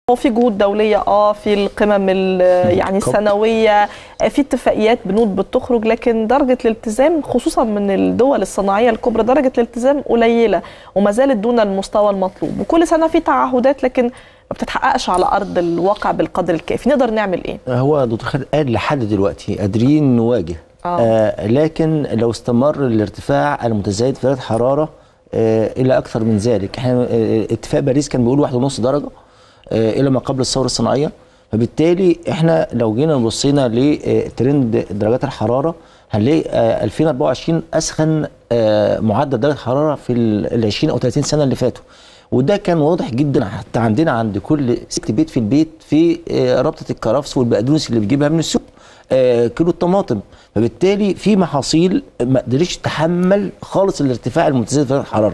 هو في جهود دوليه اه في القمم ال- يعني السنويه آه، في اتفاقيات بنود بتخرج لكن درجه الالتزام خصوصا من الدول الصناعيه الكبرى درجه الالتزام قليله وما زالت دون المستوى المطلوب وكل سنه في تعهدات لكن ما بتتحققش على ارض الواقع بالقدر الكافي نقدر نعمل ايه هو دكتور خالد قال لحد دلوقتي قادرين نواجه آه. آه لكن لو استمر الارتفاع المتزايد في درجه حراره آه الى اكثر من ذلك احنا آه اتفاق باريس كان بيقول واحد ونص درجه آه الى ما قبل الثوره الصناعيه فبالتالي احنا لو جينا بصينا لترند درجات الحراره هنلاقي آه 2024 اسخن آه معدل درجه حراره في ال 20 او 30 سنه اللي فاتوا وده كان واضح جدا حتى عندنا عند كل ست بيت في البيت في آه، ربطه الكرفس والبقدونس اللي بتجيبها من السوق آه، كيلو الطماطم فبالتالي في محاصيل ما قدرتش تحمل خالص الارتفاع المتزايد في درجه الحراره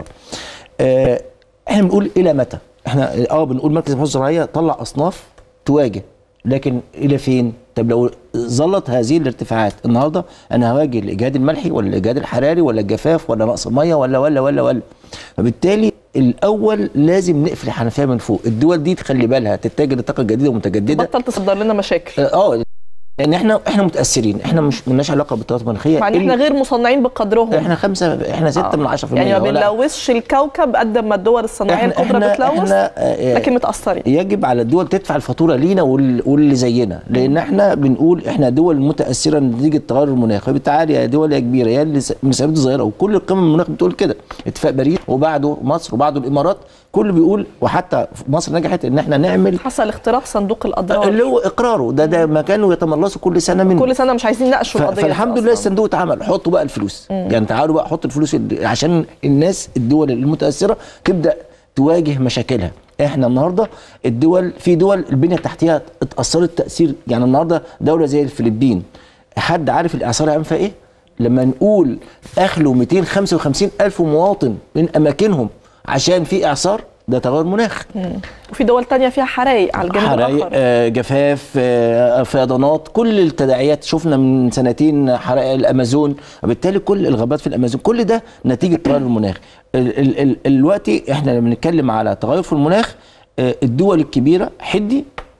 آه، احنا بنقول الى متى احنا اه بنقول مركز البحوث الزراعيه طلع اصناف تواجه لكن الى فين طب لو ظلت هذه الارتفاعات النهارده انا هواجه الاجهاد الملحي ولا الاجهاد الحراري ولا الجفاف ولا نقص الميه ولا ولا ولا ولا فبالتالي الاول لازم نقفل الحنفيه من فوق الدول دي تخلي بالها تتجه للطاقه الجديده والمتجدده بطل تصدر لنا مشاكل اه لان احنا احنا متاثرين احنا مش ملناش علاقه بالتغيرات المناخيه مع ان احنا غير مصنعين بقدرهم احنا خمسة احنا ستة آه. من 10% يعني ما ولا- بنلوثش الكوكب قد ما الدول الصناعيه احنا الكبرى احنا بتلوث احنا آه، لكن متاثرين يجب على الدول تدفع الفاتوره لينا وال- واللي زينا لان احنا بنقول احنا دول متاثره نتيجه تغير المناخ فبالتالي يا دول يا كبيره يا اللي س- مساهمته صغيره وكل القمم المناخ بتقول كده اتفاق باريس وبعده مصر وبعده الامارات كله بيقول وحتى مصر نجحت ان احنا نعمل حصل اختراق صندوق الاضرار اللي هو اقراره ده ده ما كانوا يتملصوا كل سنه منه كل سنه مش عايزين يناقشوا ف- القضيه فالحمد دي لله أصلاً. الصندوق اتعمل حطوا بقى الفلوس يعني تعالوا بقى حطوا الفلوس ال- عشان الناس الدول المتاثره تبدا تواجه مشاكلها احنا النهارده الدول في دول البنيه التحتيه اتاثرت تاثير يعني النهارده دوله زي الفلبين حد عارف الاعصار هيعمل فيها ايه لما نقول اخلوا 255 الف مواطن من اماكنهم عشان في اعصار ده تغير مناخ وفي دول تانية فيها حرايق على الجانب حرائق الاخر آه، جفاف آه، فيضانات كل التداعيات شفنا من سنتين حرائق الامازون وبالتالي كل الغابات في الامازون كل ده نتيجه تغير المناخ ال- ال- ال- دلوقتي احنا لما بنتكلم على تغير في المناخ آه، الدول الكبيره حدي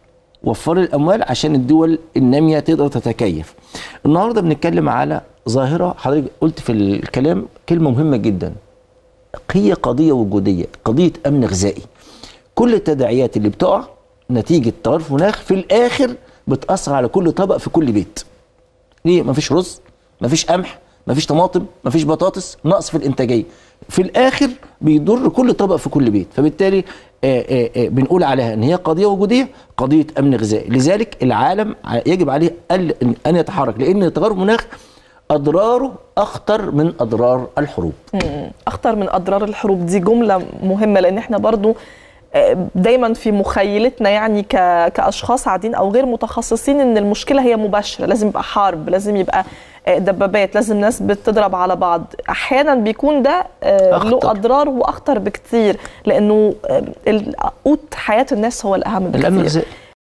وفر الاموال عشان الدول الناميه تقدر تتكيف النهارده بنتكلم على ظاهره حضرتك قلت في الكلام كلمه مهمه جدا هي قضيه وجوديه قضيه امن غذائي كل التداعيات اللي بتقع نتيجه تغير في المناخ في الاخر بتاثر على كل طبق في كل بيت ليه مفيش رز مفيش قمح مفيش طماطم مفيش بطاطس نقص في الانتاجيه في الاخر بيضر كل طبق في كل بيت فبالتالي آآ آآ بنقول عليها ان هي قضيه وجوديه قضيه امن غذائي لذلك العالم ع- يجب عليه ال- ان يتحرك لان تغير المناخ اضراره اخطر من اضرار الحروب اخطر من اضرار الحروب دي جمله مهمه لان احنا برضو آه، دايما في مخيلتنا يعني ك- كاشخاص قاعدين او غير متخصصين ان المشكله هي مباشره لازم يبقى حرب لازم يبقى آه، دبابات لازم ناس بتضرب على بعض احيانا بيكون ده آه، له أخطر. اضرار واخطر بكتير لانه آه، ال- قوت حياه الناس هو الاهم الامن بكتير الغذائي